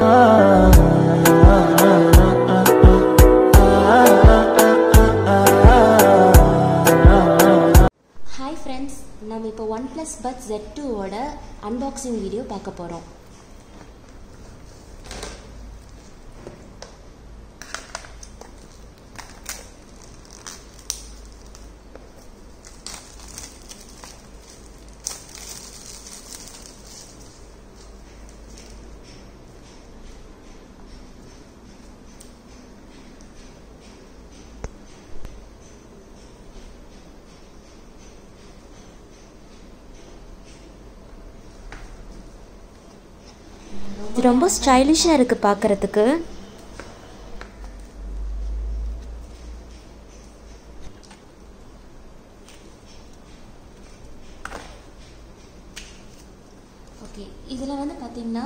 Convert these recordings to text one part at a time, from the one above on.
hi friends நம்ம இப்போ one plus bud Z டூவோட அன்பாக்சிங் வீடியோ பார்க்க போகிறோம் இது ரொம்ப ஸ்டைலிஷாக இருக்குது பார்க்குறதுக்கு ஓகே இதில் வந்து பார்த்திங்கன்னா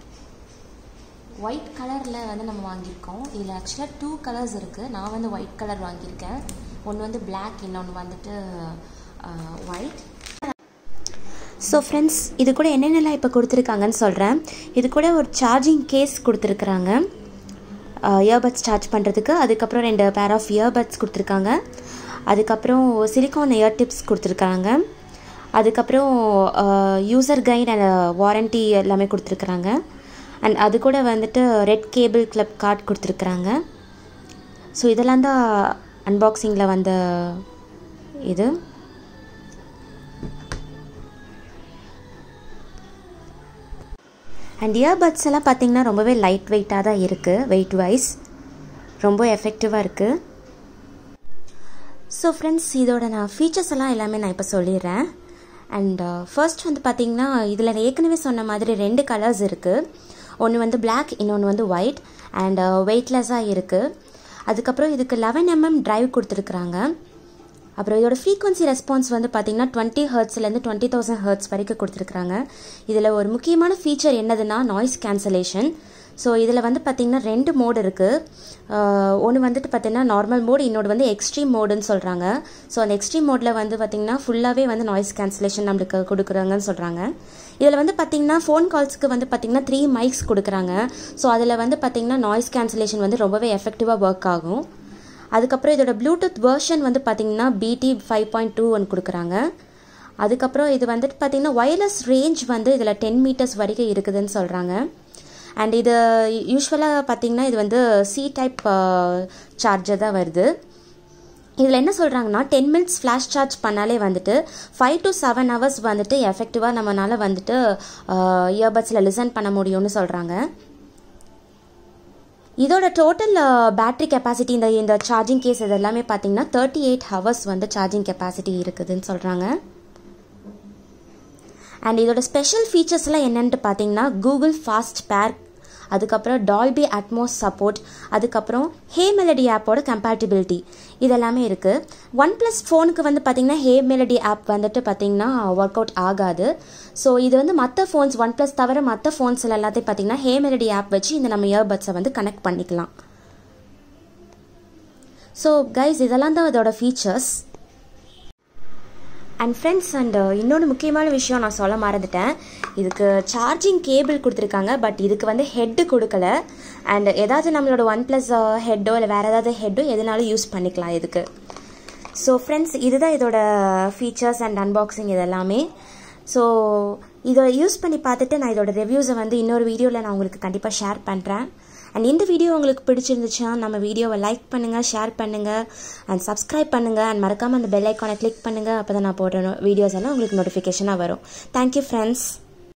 ஒயிட் கலரில் வந்து நம்ம வாங்கியிருக்கோம் இதில் ஆக்சுவலாக டூ கலர்ஸ் இருக்குது நான் வந்து ஒயிட் கலர் வாங்கியிருக்கேன் ஒன்று வந்து பிளாக் இன்னொன்று வந்துட்டு ஒயிட் ஸோ ஃப்ரெண்ட்ஸ் இது கூட என்னென்னலாம் இப்போ கொடுத்துருக்காங்கன்னு சொல்கிறேன் இது கூட ஒரு சார்ஜிங் கேஸ் கொடுத்துருக்குறாங்க இயர்பட்ஸ் சார்ஜ் பண்ணுறதுக்கு அதுக்கப்புறம் ரெண்டு பேர் ஆஃப் இயர்பட்ஸ் கொடுத்துருக்காங்க அதுக்கப்புறம் சிலிக்கான் இயர் டிப்ஸ் கொடுத்துருக்காங்க அதுக்கப்புறம் யூசர் கைட் அண்ட் வாரண்ட்டி எல்லாமே கொடுத்துருக்குறாங்க அண்ட் அது கூட வந்துட்டு ரெட் கேபிள் கிளப் கார்டு கொடுத்துருக்குறாங்க ஸோ இதெல்லாம் தான் அன்பாக்சிங்கில் வந்த இது அண்ட் இயர்பட்ஸ் எல்லாம் பார்த்திங்கன்னா ரொம்பவே லைட் வெயிட்டாக தான் இருக்குது வெயிட் வைஸ் ரொம்ப எஃபெக்டிவாக இருக்குது ஸோ ஃப்ரெண்ட்ஸ் இதோட நான் ஃபீச்சர்ஸ் எல்லாம் எல்லாமே நான் இப்போ சொல்லிடுறேன் அண்ட் ஃபர்ஸ்ட் வந்து பார்த்திங்கன்னா இதில் ஏற்கனவே சொன்ன மாதிரி ரெண்டு கலர்ஸ் இருக்குது ஒன்று வந்து பிளாக் இன்னொன்று வந்து ஒயிட் அண்ட் வெயிட்லெஸ்ஸாக இருக்குது அதுக்கப்புறம் இதுக்கு லெவன் எம்எம் டிரைவ் கொடுத்துருக்குறாங்க அப்புறம் இதோட ஃப்ரீக்வன்சி ரெஸ்பான்ஸ் வந்து பார்த்திங்கன்னா டுவெண்ட்டி ஹர்ட்ஸ்லேருந்து டுவெண்ட்டி தௌசண்ட் ஹர்ட்ஸ் வரைக்கும் கொடுத்துருக்குறாங்க இதில் ஒரு முக்கியமான ஃபீச்சர் என்னதுன்னா நாய்ஸ் கேன்சலேஷன் ஸோ இதில் வந்து பார்த்திங்கன்னா ரெண்டு மோடு இருக்குது ஒன்று வந்துட்டு பார்த்திங்கன்னா நார்மல் மோடு இன்னொன்று வந்து எக்ஸ்ட்ரீம் மோடுன்னு சொல்கிறாங்க ஸோ அந்த எக்ஸ்ட்ரீம் மோடில் வந்து பார்த்திங்கன்னா ஃபுல்லாகவே வந்து நாய்ஸ் கேன்சலேஷன் நம்மளுக்கு கொடுக்குறாங்கன்னு சொல்கிறாங்க இதில் வந்து பார்த்திங்கன்னா ஃபோன் கால்ஸ்க்கு வந்து பார்த்திங்கன்னா த்ரீ மைக்ஸ் கொடுக்குறாங்க ஸோ அதில் வந்து பார்த்திங்கன்னா நாய்ஸ் கேன்சலேஷன் வந்து ரொம்பவே எஃபெக்டிவாக ஒர்க் ஆகும் அதுக்கப்புறம் இதோட ப்ளூடூத் வேர்ஷன் வந்து பார்த்திங்கன்னா பிடி ஃபைவ் பாயிண்ட் டூ ஒன் கொடுக்குறாங்க அதுக்கப்புறம் இது வந்துட்டு பார்த்திங்கன்னா ஒயர்லெஸ் ரேஞ்ச் வந்து இதில் டென் மீட்டர்ஸ் வரைக்கும் இருக்குதுன்னு சொல்கிறாங்க அண்ட் இது யூஸ்வலாக பார்த்திங்கன்னா இது வந்து சி டைப் சார்ஜர் தான் வருது இதில் என்ன சொல்கிறாங்கன்னா டென் மினிட்ஸ் ஃப்ளாஷ் சார்ஜ் பண்ணாலே வந்துட்டு ஃபைவ் டு செவன் ஹவர்ஸ் வந்துட்டு எஃபெக்டிவாக நம்மளால் வந்துட்டு இயர்பட்ஸில் லிசன் பண்ண முடியும்னு சொல்கிறாங்க இதோட டோட்டல் பேட்ரி கெப்பாசிட்டி இந்த இந்த சார்ஜிங் கேஸ் இது எல்லாமே பார்த்தீங்கன்னா தேர்ட்டி எயிட் ஹவர்ஸ் வந்து சார்ஜிங் கெப்பாசிட்டி இருக்குதுன்னு சொல்கிறாங்க அண்ட் இதோட ஸ்பெஷல் ஃபீச்சர்ஸ்லாம் என்னென்ட்டு பார்த்தீங்கன்னா கூகுள் ஃபாஸ்ட் பேர் அதுக்கப்புறம் டால்பி அட்மோஸ் சப்போர்ட் அதுக்கப்புறம் ஹே மெலடி ஆப்போட கம்பேட்டிபிலிட்டி இதெல்லாமே இருக்குது ஒன் ப்ளஸ் ஃபோனுக்கு வந்து பார்த்திங்கன்னா ஹே மெலடி ஆப் வந்துட்டு பார்த்திங்கன்னா ஒர்க் அவுட் ஆகாது ஸோ இது வந்து மற்ற ஃபோன்ஸ் ஒன் ப்ளஸ் தவிர மற்ற ஃபோன்ஸில் எல்லாத்தையும் பார்த்திங்கன்னா ஹே மெலடி ஆப் வச்சு இந்த நம்ம இயர்பட்ஸை வந்து கனெக்ட் பண்ணிக்கலாம் ஸோ கைஸ் இதெல்லாம் தான் இதோட ஃபீச்சர்ஸ் அண்ட் ஃப்ரெண்ட்ஸ் அண்ட் இன்னொன்று முக்கியமான விஷயம் நான் சொல்ல மறந்துட்டேன் இதுக்கு சார்ஜிங் கேபிள் கொடுத்துருக்காங்க பட் இதுக்கு வந்து ஹெட்டு கொடுக்கல அண்ட் ஏதாவது நம்மளோட ஒன் ப்ளஸ் ஹெட்டோ இல்லை வேறு ஏதாவது ஹெட்டோ எதுனாலும் யூஸ் பண்ணிக்கலாம் இதுக்கு ஸோ ஃப்ரெண்ட்ஸ் இதுதான் இதோட ஃபீச்சர்ஸ் அண்ட் அன்பாக்சிங் இது எல்லாமே ஸோ இதை யூஸ் பண்ணி பார்த்துட்டு நான் இதோட ரிவ்யூஸை வந்து இன்னொரு வீடியோவில் நான் உங்களுக்கு கண்டிப்பாக ஷேர் பண்ணுறேன் அண்ட் இந்த வீடியோ உங்களுக்கு பிடிச்சிருந்துச்சுன்னா நம்ம வீடியோவை லைக் பண்ணுங்கள் ஷேர் பண்ணுங்கள் அண்ட் சப்ஸ்கிரைப் பண்ணுங்கள் அண்ட் மறக்காமல் அந்த பெல் ஐக்கானை கிளிக் பண்ணுங்கள் அப்போ தான் நான் போடுற வீடியோஸ் எல்லாம் உங்களுக்கு நோட்டிஃபிகேஷனாக வரும் தேங்க்யூ ஃப்ரெண்ட்ஸ்